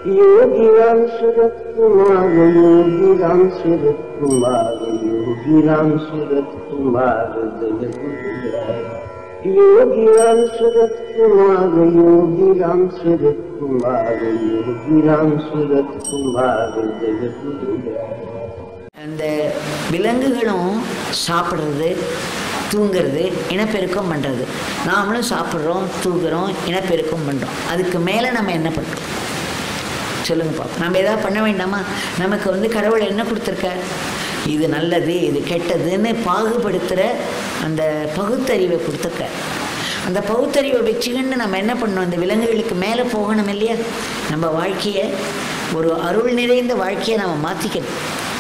योगी राम सूरत कुमार योगी राम सूरत कुमार योगी राम सूरत कुमार जय गुरुराय योगी राम सूरत कुमार योगी राम सूरत कुमार योगी राम सूरत कुमार जय गुरुराय அந்த விலங்குகளும் சாப்பிட்றது தூங்குறது இனப்பெருக்கம் பண்ணுறது நாமளும் சாப்பிட்றோம் தூங்குறோம் இனப்பெருக்கம் பண்ணுறோம் அதுக்கு மேலே நம்ம என்ன பண்ணுறோம் சொல்லுங்க பாப்போம் நம்ம எதாவது பண்ண வேண்டாமா நமக்கு வந்து கடவுள் என்ன கொடுத்துருக்கார் இது நல்லது இது கெட்டதுன்னு பாகுபடுத்துகிற அந்த பகுத்தறிவை கொடுத்துருக்கார் அந்த பகுத்தறிவை வச்சுக்கின்னு நம்ம என்ன பண்ணணும் அந்த விலங்குகளுக்கு மேலே போகணும் இல்லையா நம்ம வாழ்க்கையை ஒரு அருள் நிறைந்த வாழ்க்கையை நம்ம மாற்றிக்கணும்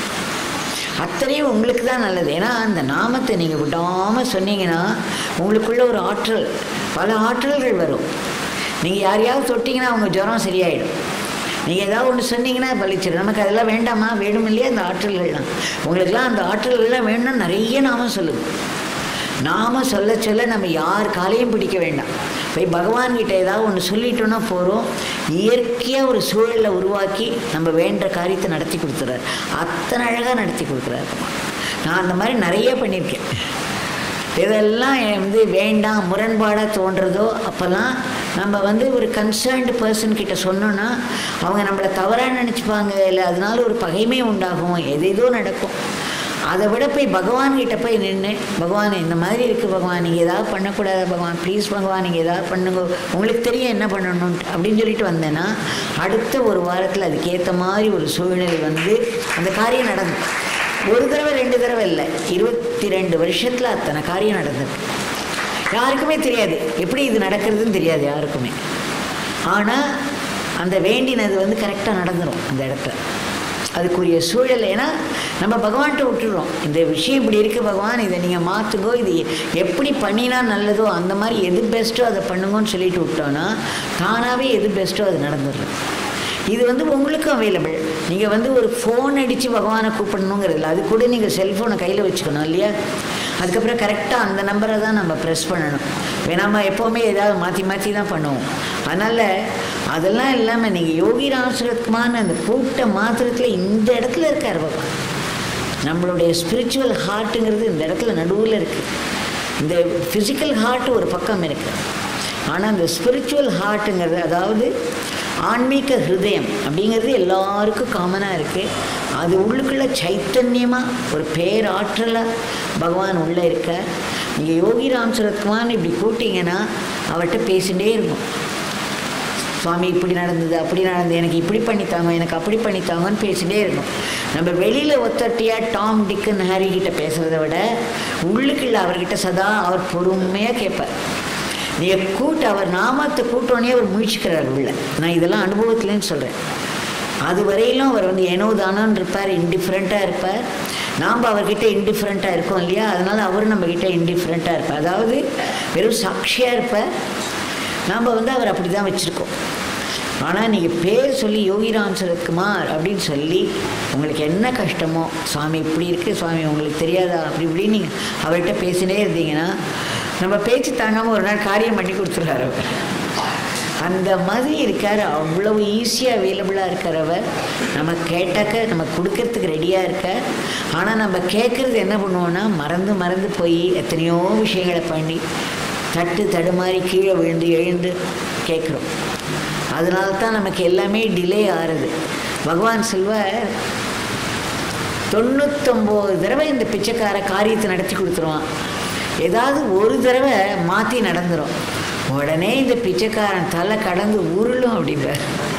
அத்தனையும் உங்களுக்கு தான் நல்லது ஏன்னா அந்த நாமத்தை நீங்கள் விடாமல் சொன்னீங்கன்னா உங்களுக்குள்ள ஒரு ஆற்றல் பல ஆற்றல்கள் வரும் நீங்கள் யாரையாவது தொட்டிங்கன்னா அவங்க ஜுரம் சரியாயிடும் நீங்கள் ஏதாவது ஒன்று சொன்னீங்கன்னா பலிச்சிடும் நமக்கு அதெல்லாம் வேண்டாமா வேணும் இல்லையா அந்த ஆற்றல்கள்லாம் உங்களுக்கெல்லாம் அந்த ஆற்றல்கள்லாம் வேணும்னா நிறைய நாமம் சொல்லுங்க நாம சொல்ல சொல்ல நம்ம யார் காலையும் பிடிக்க வேண்டாம் போய் பகவான்கிட்ட ஏதாவது ஒன்று சொல்லிட்டோன்னா போகிறோம் இயற்கையாக ஒரு சூழலை உருவாக்கி நம்ம வேண்ட காரியத்தை நடத்தி கொடுத்துறாரு அத்தனை அழகாக நடத்தி கொடுக்குறாரு நான் அந்த மாதிரி நிறைய பண்ணியிருக்கேன் இதெல்லாம் வந்து வேண்டாம் முரண்பாடாக தோன்றதோ அப்போல்லாம் நம்ம வந்து ஒரு கன்சர்ன்டு பர்சன் கிட்ட சொன்னோன்னா அவங்க நம்மளை தவறாக நினச்சிப்பாங்க இல்லை அதனால ஒரு பகைமை உண்டாகும் எது ஏதோ நடக்கும் அதை விட போய் பகவான் கிட்ட போய் நின்று பகவான் இந்த மாதிரி இருக்குது பகவான் நீங்கள் ஏதாவது பண்ணக்கூடாது பகவான் ப்ளீஸ் பகவான் நீங்கள் ஏதாவது பண்ணுங்க உங்களுக்கு தெரியும் என்ன பண்ணணும்ட்டு அப்படின்னு சொல்லிட்டு வந்தேன்னா அடுத்த ஒரு வாரத்தில் அதுக்கேற்ற மாதிரி ஒரு சூழ்நிலை வந்து அந்த காரியம் நடந்தது ஒரு தடவை ரெண்டு தடவை இல்லை இருபத்தி ரெண்டு வருஷத்தில் அத்தனை காரியம் நடந்தது யாருக்குமே தெரியாது எப்படி இது நடக்கிறதுன்னு தெரியாது யாருக்குமே ஆனால் அந்த வேண்டினது வந்து கரெக்டாக நடந்துடும் அந்த இடத்துல அதுக்குரிய சூழல் ஏன்னா நம்ம பகவான்கிட்ட விட்டுடுறோம் இந்த விஷயம் இப்படி இருக்குது பகவான் இதை நீங்கள் மாற்றுங்கோ இது எப்படி பண்ணினா நல்லதோ அந்த மாதிரி எது பெஸ்ட்டோ அதை பண்ணுங்கன்னு சொல்லிட்டு விட்டோன்னா தானாகவே எது பெஸ்ட்டோ அது நடந்துடுறது இது வந்து உங்களுக்கும் அவைலபிள் நீங்கள் வந்து ஒரு ஃபோன் அடித்து பகவானை கூப்பிடணுங்கிறது இல்லை அது கூட நீங்கள் செல்ஃபோனை கையில் வச்சுக்கணும் இல்லையா அதுக்கப்புறம் கரெக்டாக அந்த நம்பரை தான் நம்ம ப்ரெஸ் பண்ணணும் நம்ம எப்போவுமே ஏதாவது மாற்றி மாற்றி தான் பண்ணுவோம் அதனால் அதெல்லாம் இல்லாமல் நீங்கள் யோகி ராமசுரத்குமார்னு அந்த கூட்ட மாத்திரத்தில் இந்த இடத்துல இருக்கார் பகவான் நம்மளுடைய ஸ்பிரிச்சுவல் ஹார்ட்டுங்கிறது இந்த இடத்துல நடுவில் இருக்குது இந்த ஃபிசிக்கல் ஹார்ட் ஒரு பக்கம் இருக்குது ஆனால் அந்த ஸ்பிரிச்சுவல் ஹார்ட்டுங்கிறது அதாவது ஆன்மீக ஹிருதயம் அப்படிங்கிறது எல்லாருக்கும் காமனாக இருக்குது அது உள்ளுக்குள்ள சைத்தன்யமாக ஒரு பேராற்றலாக பகவான் உள்ளே இருக்க நீங்கள் யோகி ராம் சரத்குமார்னு இப்படி கூட்டிங்கன்னா அவர்கிட்ட பேசிகிட்டே இருக்கும் சுவாமி இப்படி நடந்தது அப்படி நடந்தது எனக்கு இப்படி பண்ணித்தாங்க எனக்கு அப்படி பண்ணித்தாங்கன்னு பேசிகிட்டே இருக்கும் நம்ம வெளியில் ஒத்தட்டியாக டாம் டிக்குன்னு ஹாரி கிட்ட பேசுகிறத விட உள்ளுக்குள்ள அவர்கிட்ட சதா அவர் பொறுமையாக கேட்பார் நீங்கள் கூட்டு அவர் நாமத்தை கூட்டோன்னே அவர் முழிச்சுக்கிறார் உள்ள நான் இதெல்லாம் அனுபவத்துலேன்னு சொல்கிறேன் அது வரையிலும் அவர் வந்து ஏனோ தானோன்னு இருப்பார் இன்டிஃப்ரெண்ட்டாக இருப்பார் நாம் அவர்கிட்ட இன்டிஃப்ரெண்ட்டாக இருக்கோம் இல்லையா அதனால் அவர் நம்மக்கிட்ட இன்டிஃப்ரெண்ட்டாக இருப்பார் அதாவது வெறும் சாட்சியாக இருப்பார் நாம் வந்து அவர் அப்படி தான் வச்சுருக்கோம் ஆனால் நீங்கள் பேர் சொல்லி யோகிராம் சரத்குமார் அப்படின்னு சொல்லி உங்களுக்கு என்ன கஷ்டமோ சுவாமி இப்படி இருக்குது சுவாமி உங்களுக்கு தெரியாதா அப்படி இப்படின்னு நீங்கள் அவர்கிட்ட பேசினே இருந்தீங்கன்னா நம்ம பேச்சு தாங்காமல் ஒரு நாள் காரியம் பண்ணி கொடுத்துருக்காரு அவர் அந்த மாதிரி இருக்கார் அவ்வளவு ஈஸியாக அவைலபிளாக இருக்கிறவர் நம்ம கேட்டாக்க நம்ம கொடுக்கறதுக்கு ரெடியாக இருக்க ஆனால் நம்ம கேட்குறது என்ன பண்ணுவோன்னா மறந்து மறந்து போய் எத்தனையோ விஷயங்களை பண்ணி தட்டு தடுமாறி கீழே விழுந்து எழுந்து கேட்குறோம் அதனால தான் நமக்கு எல்லாமே டிலே ஆறுது பகவான் செல்வர் தொண்ணூத்தொம்போது தடவை இந்த பிச்சைக்கார காரியத்தை நடத்தி கொடுத்துருவான் ஏதாவது ஒரு தடவை மாற்றி நடந்துடும் உடனே இந்த பிச்சைக்காரன் தலை கடந்து உருளும் அப்படிம்பார்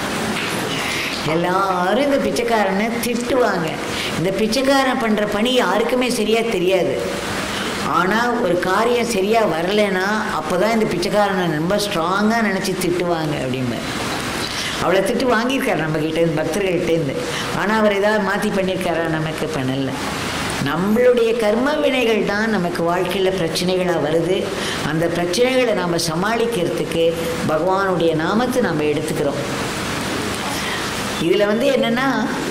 எல்லாரும் இந்த பிச்சைக்காரனை திட்டுவாங்க இந்த பிச்சைக்காரன் பண்ணுற பணி யாருக்குமே சரியாக தெரியாது ஆனால் ஒரு காரியம் சரியாக வரலைன்னா அப்போ தான் இந்த பிச்சைக்காரனை ரொம்ப ஸ்ட்ராங்காக நினச்சி திட்டுவாங்க அப்படிம்பார் அவ்வளோ திட்டு வாங்கியிருக்காரு நம்மக்கிட்டேருந்து பக்தர்கள்ட்டேருந்து ஆனால் அவர் ஏதாவது மாற்றி பண்ணியிருக்காரா நமக்கு பண்ணலை நம்மளுடைய கர்ம வினைகள் தான் நமக்கு வாழ்க்கையில் பிரச்சனைகளாக வருது அந்த பிரச்சனைகளை நாம் சமாளிக்கிறதுக்கு பகவானுடைய நாமத்தை நம்ம எடுத்துக்கிறோம் இதில் வந்து என்னென்னா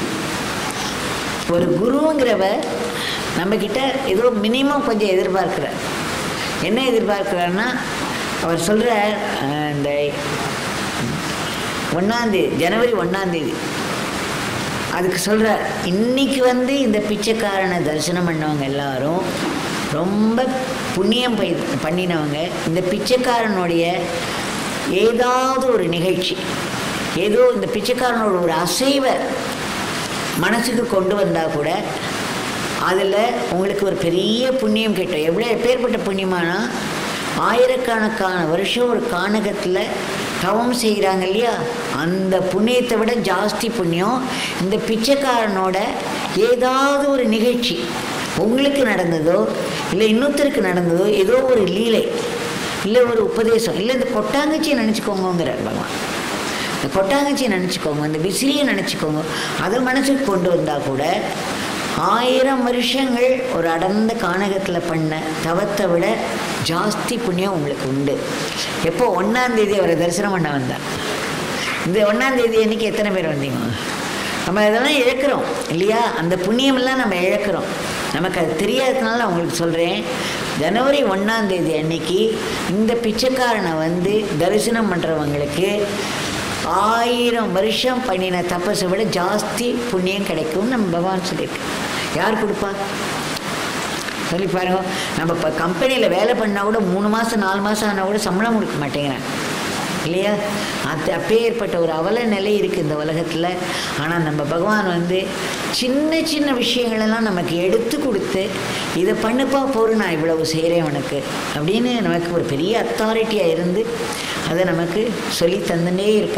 ஒரு குருங்கிறவர் நம்மக்கிட்ட ஏதோ மினிமம் கொஞ்சம் எதிர்பார்க்குறார் என்ன எதிர்பார்க்குறாருன்னா அவர் சொல்கிற இந்த ஒன்றாந்தேதி ஜனவரி ஒன்றாந்தேதி அதுக்கு சொல்கிறார் இன்னைக்கு வந்து இந்த பிச்சைக்காரனை தரிசனம் பண்ணவங்க எல்லாரும் ரொம்ப புண்ணியம் பை பண்ணினவங்க இந்த பிச்சைக்காரனுடைய ஏதாவது ஒரு நிகழ்ச்சி ஏதோ இந்த பிச்சைக்காரனோட ஒரு அசைவை மனசுக்கு கொண்டு வந்தால் கூட அதில் உங்களுக்கு ஒரு பெரிய புண்ணியம் கிட்டும் எவ்வளோ எப்பேற்பட்ட புண்ணியமானா ஆயிரக்கணக்கான வருஷம் ஒரு கானகத்தில் தவம் செய்கிறாங்க இல்லையா அந்த புண்ணியத்தை விட ஜாஸ்தி புண்ணியம் இந்த பிச்சைக்காரனோட ஏதாவது ஒரு நிகழ்ச்சி உங்களுக்கு நடந்ததோ இல்லை இன்னொருத்தருக்கு நடந்ததோ ஏதோ ஒரு லீலை இல்லை ஒரு உபதேசம் இல்லை இந்த கொட்டாங்கச்சியை நினச்சிக்கோங்கிறார் பகவான் இந்த கொட்டாங்கச்சியை நினச்சிக்கோங்க இந்த விசிறியை நினச்சிக்கோங்க அதை மனசுக்கு கொண்டு வந்தால் கூட ஆயிரம் வருஷங்கள் ஒரு அடர்ந்த கானகத்தில் பண்ண தவத்தை விட ஜாஸ்தி புண்ணியம் உங்களுக்கு உண்டு எப்போ ஒன்றாந்தேதி அவரை தரிசனம் பண்ண வந்தார் இந்த ஒன்றாந்தேதி அன்னைக்கு எத்தனை பேர் வந்தீங்க நம்ம இதெல்லாம் இழக்கிறோம் இல்லையா அந்த புண்ணியமெல்லாம் நம்ம இழக்கிறோம் நமக்கு அது தெரியாததுனால நான் உங்களுக்கு சொல்கிறேன் ஜனவரி ஒன்றாந்தேதி அன்னைக்கு இந்த பிச்சைக்காரனை வந்து தரிசனம் பண்ணுறவங்களுக்கு ஆயிரம் வருஷம் பண்ணின தபஸை விட ஜாஸ்தி புண்ணியம் கிடைக்கும்னு நம்ம பகவான் சொல்லியிருக்கு யார் கொடுப்பா சொல்லி பாருங்க நம்ம இப்போ கம்பெனியில் வேலை பண்ணால் கூட மூணு மாதம் நாலு மாதம் ஆனால் கூட சம்பளம் கொடுக்க மாட்டேங்கிறேன் இல்லையா அது அப்பேற்பட்ட ஒரு அவல நிலை இருக்குது இந்த உலகத்தில் ஆனால் நம்ம பகவான் வந்து சின்ன சின்ன விஷயங்களெல்லாம் நமக்கு எடுத்து கொடுத்து இதை பண்ணுப்பா போரு நான் இவ்வளவு செய்கிறேன் உனக்கு அப்படின்னு நமக்கு ஒரு பெரிய அத்தாரிட்டியாக இருந்து அதை நமக்கு சொல்லி தந்துட்டே இருக்க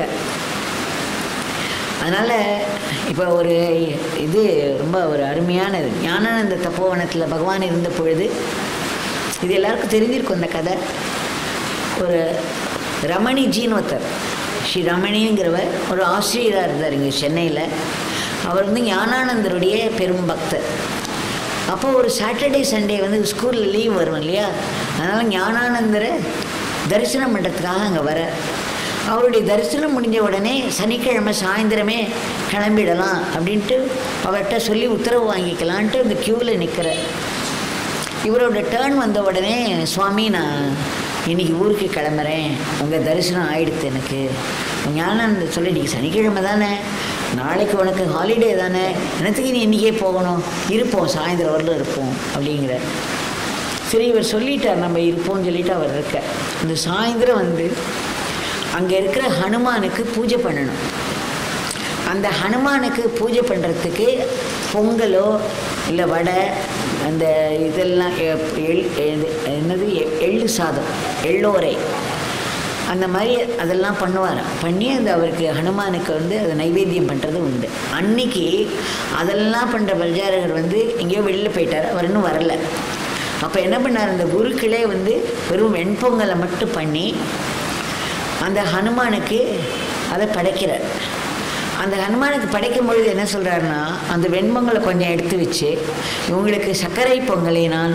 அதனால் இப்போ ஒரு இது ரொம்ப ஒரு அருமையானது ஞானானந்த தப்போவனத்தில் பகவான் இருந்த பொழுது இது எல்லாருக்கும் தெரிஞ்சிருக்கும் இந்த கதை ஒரு ரமணிஜின்னு ஒருத்தர் ஸ்ரீ ரமணிங்கிறவர் ஒரு ஆசிரியராக இருந்தார் இங்கே சென்னையில் அவர் வந்து ஞானானந்தருடைய பெரும் பக்தர் அப்போ ஒரு சாட்டர்டே சண்டே வந்து ஸ்கூலில் லீவ் வரும் இல்லையா அதனால் ஞானானந்தரை தரிசனம் பண்ணுறதுக்காக அங்கே வர அவருடைய தரிசனம் முடிஞ்ச உடனே சனிக்கிழமை சாயந்தரமே கிளம்பிடலாம் அப்படின்ட்டு அவர்கிட்ட சொல்லி உத்தரவு வாங்கிக்கலான்ட்டு இந்த க்யூவில் நிற்கிறார் இவரோட டேர்ன் வந்த உடனே சுவாமி நான் இன்னைக்கு ஊருக்கு கிளம்புறேன் உங்கள் தரிசனம் ஆயிடுத்து எனக்கு ஞானானந்த சொல்லி இன்றைக்கி சனிக்கிழமை தானே நாளைக்கு உனக்கு ஹாலிடே தானே என்னத்துக்கு நீ இன்றைக்கே போகணும் இருப்போம் சாயந்தரம் வரலும் இருப்போம் அப்படிங்கிற சரி இவர் சொல்லிட்டார் நம்ம இருப்போம்னு சொல்லிட்டு அவர் இருக்க இந்த சாயந்தரம் வந்து அங்கே இருக்கிற ஹனுமானுக்கு பூஜை பண்ணணும் அந்த ஹனுமானுக்கு பூஜை பண்ணுறதுக்கு பொங்கலோ இல்லை வடை அந்த இதெல்லாம் எ- எள் எது- என்னது எ- எள்ளு சாதம் எள்ளோரை அந்த மாதிரி அதெல்லாம் பண்ணுவாராம் பண்ணி அந்த அவருக்கு ஹனுமானுக்கு வந்து அதை நைவேத்தியம் பண்ணுறது உண்டு அன்னைக்கு அதெல்லாம் பண்ணுற பல்ஜாரகர் வந்து எங்கேயோ வெளியில் போயிட்டார் அவர் இன்னும் வரல அப்போ என்ன பண்ணார் அந்த குருக்களே வந்து வெறும் வெண்பொங்கலை மட்டும் பண்ணி அந்த ஹனுமானுக்கு அதை படைக்கிறார் அந்த ஹனுமானுக்கு படைக்கும் பொழுது என்ன சொல்கிறாருன்னா அந்த வெண்பொங்கலை கொஞ்சம் எடுத்து வச்சு இவங்களுக்கு சர்க்கரை பொங்கலை நான்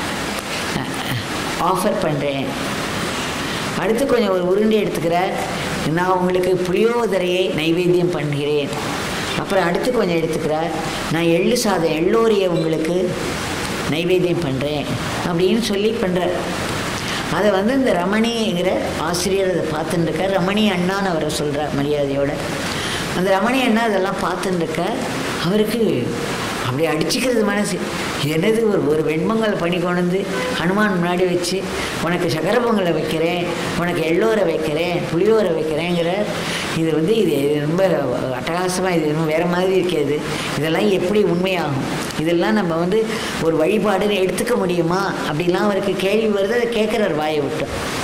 ஆஃபர் பண்ணுறேன் அடுத்து கொஞ்சம் ஒரு உருண்டை எடுத்துக்கிறேன் நான் உங்களுக்கு புளியோதரையை நைவேத்தியம் பண்ணுகிறேன் அப்புறம் அடுத்து கொஞ்சம் எடுத்துக்கிறேன் நான் எள்ளு சாதம் எள்ளோரையை உங்களுக்கு நைவேத்தியம் பண்ணுறேன் அப்படின்னு சொல்லி பண்ணுறார் அதை வந்து இந்த ரமணிங்கிற ஆசிரியர் அதை பார்த்துட்டு இருக்கார் ரமணி அண்ணான்னு அவரை சொல்கிறார் மரியாதையோட அந்த ரமணி அண்ணா அதெல்லாம் பார்த்துட்டு இருக்க அவருக்கு அப்படியே அடிச்சுக்கிறது மனசு இது என்னது ஒரு ஒரு வெண்மங்கல் பண்ணி கொண்டு வந்து ஹனுமான் முன்னாடி வச்சு உனக்கு சக்கர பொங்கலை வைக்கிறேன் உனக்கு எள்ளோரை வைக்கிறேன் புளியோரை வைக்கிறேங்கிற இது வந்து இது இது ரொம்ப அட்டகாசமாக இது இன்னும் வேறு மாதிரி இருக்கிறது இதெல்லாம் எப்படி உண்மையாகும் இதெல்லாம் நம்ம வந்து ஒரு வழிபாடுன்னு எடுத்துக்க முடியுமா அப்படிலாம் அவருக்கு கேள்வி வருது அதை கேட்குறார் வாயை விட்டு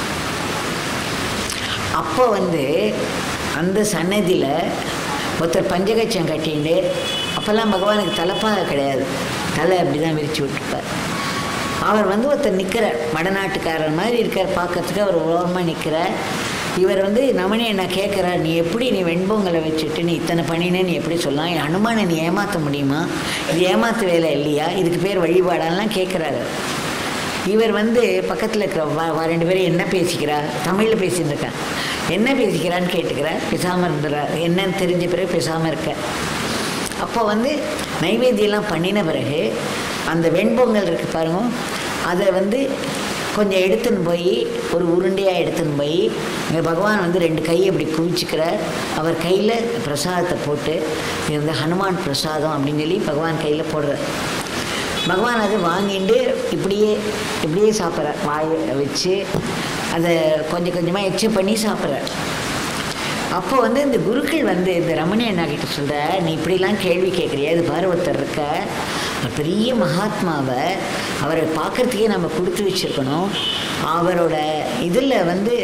அப்போ வந்து அந்த சன்னதியில் ஒருத்தர் பஞ்சகச்சம் கட்டிண்டு அப்போல்லாம் பகவானுக்கு தலைப்பாக கிடையாது தலை அப்படி தான் விரித்து விட்டுருப்பார் அவர் வந்து ஒருத்தர் நிற்கிறார் வடநாட்டுக்காரர் மாதிரி இருக்கார் பார்க்கறதுக்கு அவர் ஓரமாக நிற்கிறார் இவர் வந்து நமனே என்ன கேட்குறார் நீ எப்படி நீ வெண்பொங்கலை வச்சுட்டு நீ இத்தனை பண்ணினே நீ எப்படி சொல்லலாம் என் அனுமானை நீ ஏமாற்ற முடியுமா இது ஏமாத்து வேலை இல்லையா இதுக்கு பேர் வழிபாடாலாம் கேட்குறாரு இவர் வந்து பக்கத்தில் இருக்கிற வா வா ரெண்டு பேரும் என்ன பேசிக்கிறா தமிழில் பேசிட்டு இருக்கேன் என்ன பேசிக்கிறான்னு கேட்டுக்கிறேன் பேசாமல் இருந்துடுறார் என்னன்னு தெரிஞ்ச பிறகு பேசாமல் இருக்க அப்போ வந்து நைவேத்தியெல்லாம் பண்ணின பிறகு அந்த வெண்பொங்கல் இருக்கு பாருங்க அதை வந்து கொஞ்சம் எடுத்துன்னு போய் ஒரு உருண்டையாக எடுத்துன்னு போய் இங்கே பகவான் வந்து ரெண்டு கையை இப்படி குவிச்சுக்கிறார் அவர் கையில் பிரசாதத்தை போட்டு இது வந்து ஹனுமான் பிரசாதம் அப்படின்னு சொல்லி பகவான் கையில் போடுறார் பகவான் அதை வாங்கிட்டு இப்படியே இப்படியே சாப்பிட்றார் வாயை வச்சு அதை கொஞ்சம் கொஞ்சமாக எச்சு பண்ணி சாப்பிட்றார் அப்போ வந்து இந்த குருக்கள் வந்து இந்த ரமணி அண்ணா கிட்ட சொல்ற நீ இப்படிலாம் கேள்வி கேட்குறியா இது பாரு ஒருத்தர் இருக்க ஒரு பெரிய மகாத்மாவை அவரை பார்க்கறதுக்கே நம்ம கொடுத்து வச்சிருக்கணும் அவரோட இதில் வந்து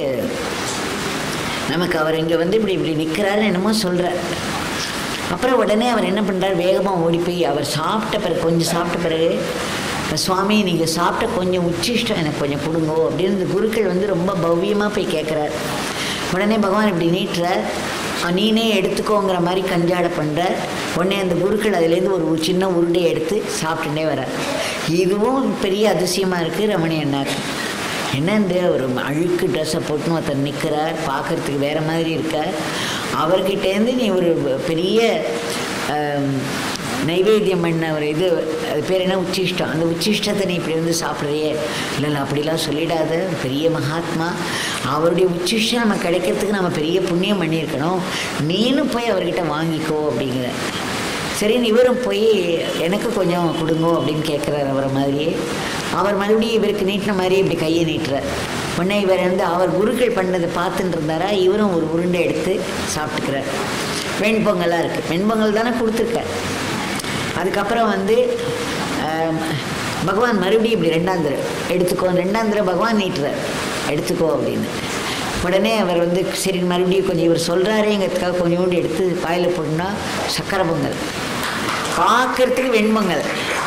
நமக்கு அவர் இங்கே வந்து இப்படி இப்படி நிற்கிறாருன்னு என்னமோ சொல்கிறார் அப்புறம் உடனே அவர் என்ன பண்ணுறார் வேகமாக ஓடி போய் அவர் சாப்பிட்ட பிறகு கொஞ்சம் சாப்பிட்ட பிறகு சுவாமி நீங்கள் சாப்பிட்ட கொஞ்சம் உச்சிஷ்டம் எனக்கு கொஞ்சம் கொடுங்கோ அப்படின்னு இந்த குருக்கள் வந்து ரொம்ப பவ்யமாக போய் கேட்குறார் உடனே பகவான் இப்படி நீட்டுறார் "அஹ், நீனே எடுத்துக்கோங்கிற மாதிரி கஞ்சாட பண்ணுற உடனே அந்த குருக்கள் அதுலேருந்து ஒரு ஒரு சின்ன உருண்டையை எடுத்து சாப்பிட்டுட்டே வரார் இதுவும் பெரிய அதிசயமாக இருக்குது ரமணி அண்ணாக்கு என்ன இந்த ஒரு அழுக்கு ட்ரெஸ்ஸை போட்டுன்னு ஒருத்தர் நிற்கிறார் பார்க்கறதுக்கு வேற மாதிரி இருக்கார் அவர்கிட்டேருந்து நீ ஒரு பெரிய ஆம், நைவேத்தியம் பண்ண ஒரு இது அது பேர் என்ன உச்சிஷ்டம் அந்த உச்சிஷ்டத்தை நீ இப்படி வந்து சாப்பிட்றியே இல்லை இல்லை அப்படிலாம் சொல்லிடாத பெரிய மகாத்மா அவருடைய உச்சிஷ்டம் நம்ம கிடைக்கிறதுக்கு நம்ம பெரிய புண்ணியம் பண்ணியிருக்கணும் நீனும் போய் அவர்கிட்ட வாங்கிக்கோ அப்படிங்கிற சரின்னு இவரும் போய் எனக்கு கொஞ்சம் கொடுங்கோ அப்படின்னு கேட்குறாரு அவரை மாதிரியே அவர் மறுபடியும் இவருக்கு நீட்டின மாதிரியே இப்படி கையை நீட்டுறார் உடனே இவர் வந்து அவர் குருக்கள் பண்ணதை பார்த்துட்டு இருந்தாரா இவரும் ஒரு உருண்டை எடுத்து சாப்பிட்டுக்கிறார் வெண்பொங்கலாக இருக்குது வெண்பொங்கல் தானே கொடுத்துருக்கார் அதுக்கப்புறம் வந்து ஆம், பகவான் மறுபடியும் இப்படி ரெண்டாம் தடவை எடுத்துக்கோ ரெண்டாம் தடவை பகவான் நீட்டுறார் எடுத்துக்கோ அப்படின்னு உடனே அவர் வந்து சரி மறுபடியும் கொஞ்சம் இவர் சொல்கிறாரேங்கிறதுக்காக கொஞ்சோண்டு எடுத்து வாயில் போட்டுனா சக்கரை பொங்கல் பார்க்கறதுக்கு வெண்பொங்கல்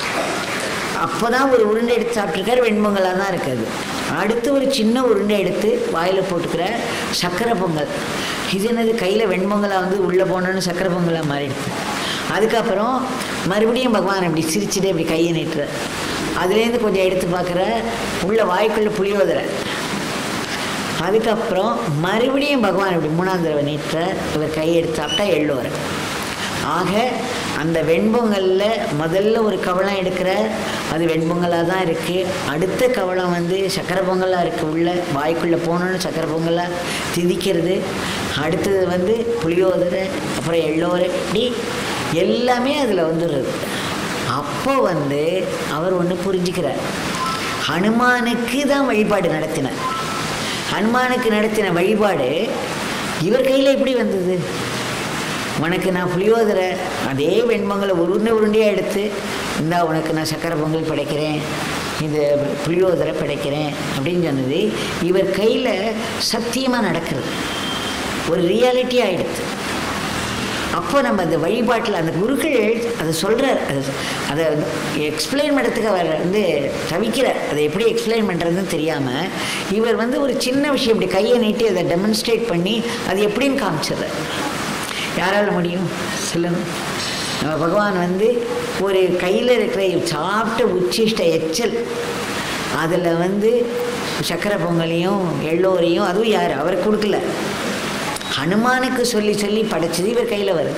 அப்போ தான் ஒரு உருண்டை எடுத்து சாப்பிட்ருக்காரு வெண்பொங்கலாக தான் இருக்குது அடுத்து ஒரு சின்ன உருண்டை எடுத்து வாயில் போட்டுக்கிற சக்கரை பொங்கல் இது என்னது கையில் வெண்பொங்கலாக வந்து உள்ளே போனோன்னு சக்கரை பொங்கலாக மாறிடுது அதுக்கப்புறம் மறுபடியும் பகவான் இப்படி சிரிச்சுட்டு இப்படி கையை நீட்டுறார் அதுலேருந்து கொஞ்சம் எடுத்து பார்க்குற உள்ள வாய்க்குள்ளே புளியோதரை அதுக்கப்புறம் மறுபடியும் பகவான் இப்படி மூணாம் தடவை நீட்டுற இவர் கையை எடுத்து சாப்பிட்டா எள்ளோரை ஆக அந்த வெண்பொங்கலில் முதல்ல ஒரு கவளம் எடுக்கிற அது வெண்பொங்கலாக தான் இருக்குது அடுத்த கவளம் வந்து சக்கரை பொங்கலாக இருக்குது உள்ள வாய்க்குள்ளே போகணுன்னு சக்கரை பொங்கலாக திதிக்கிறது அடுத்தது வந்து புளியோதரை அப்புறம் எள்ளோரை இப்படி எல்லாமே அதில் வந்துடுறது அப்போ வந்து அவர் ஒன்று புரிஞ்சுக்கிறார் ஹனுமானுக்கு தான் வழிபாடு நடத்தினார் ஹனுமானுக்கு நடத்தின வழிபாடு இவர் கையில் எப்படி வந்தது உனக்கு நான் புளியோதரை அதே வெண்பொங்கலை உருண்டை உருண்டையாக எடுத்து இந்தா உனக்கு நான் சக்கரை பொங்கல் படைக்கிறேன் இந்த புளியோதரை படைக்கிறேன் அப்படின்னு சொன்னது இவர் கையில் சத்தியமாக நடக்கிறது ஒரு ரியாலிட்டி ஆகிடுது அப்போ நம்ம அந்த வழிபாட்டில் அந்த குருக்கள் அதை சொல்கிறார் அது அதை எக்ஸ்பிளைன் பண்ணுறதுக்கு அவர் வந்து தவிக்கிறார் அதை எப்படி எக்ஸ்பிளைன் பண்ணுறதுன்னு தெரியாமல் இவர் வந்து ஒரு சின்ன விஷயம் இப்படி கையை நீட்டி அதை டெமான்ஸ்ட்ரேட் பண்ணி அது எப்படின்னு காமிச்சிடுறார் யாரால முடியும் சொல்லுங்க நம்ம பகவான் வந்து ஒரு கையில் இருக்கிற சாப்பிட்ட உச்சிஷ்ட எச்சல் அதில் வந்து சக்கரை பொங்கலையும் எள்ளோரையும் அதுவும் யார் அவர் கொடுக்கல ஹனுமானுக்கு சொல்லி சொல்லி படைச்சது இவர் கையில் வருது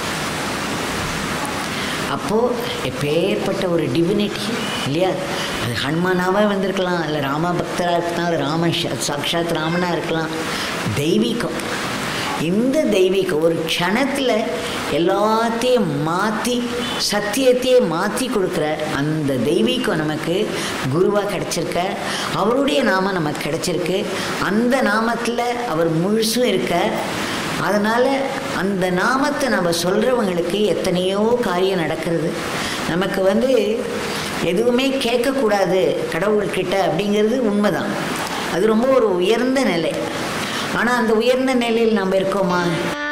அப்போது எப்பேற்பட்ட ஒரு டிவினிட்டி இல்லையா அது ஹனுமானாவே வந்திருக்கலாம் இல்லை ராம பக்தராக இருக்கலாம் இல்லை ராம சா- சாக்ஷாத் ராமனாக இருக்கலாம் தெய்வீகம் இந்த தெய்வீகம் ஒரு க்ஷணத்தில் எல்லாத்தையும் மாற்றி சத்தியத்தையே மாற்றி கொடுக்குற அந்த தெய்வீகம் நமக்கு குருவாக கிடச்சிருக்க அவருடைய நாமம் நமக்கு கிடச்சிருக்கு அந்த நாமத்தில் அவர் முழுசும் இருக்க அதனால் அந்த நாமத்தை நம்ம சொல்கிறவங்களுக்கு எத்தனையோ காரியம் நடக்கிறது நமக்கு வந்து எதுவுமே கேட்கக்கூடாது கடவுள்கிட்ட அப்படிங்கிறது உண்மைதான் அது ரொம்ப ஒரு உயர்ந்த நிலை ஆனால் அந்த உயர்ந்த நிலையில் நம்ம இருக்கோமா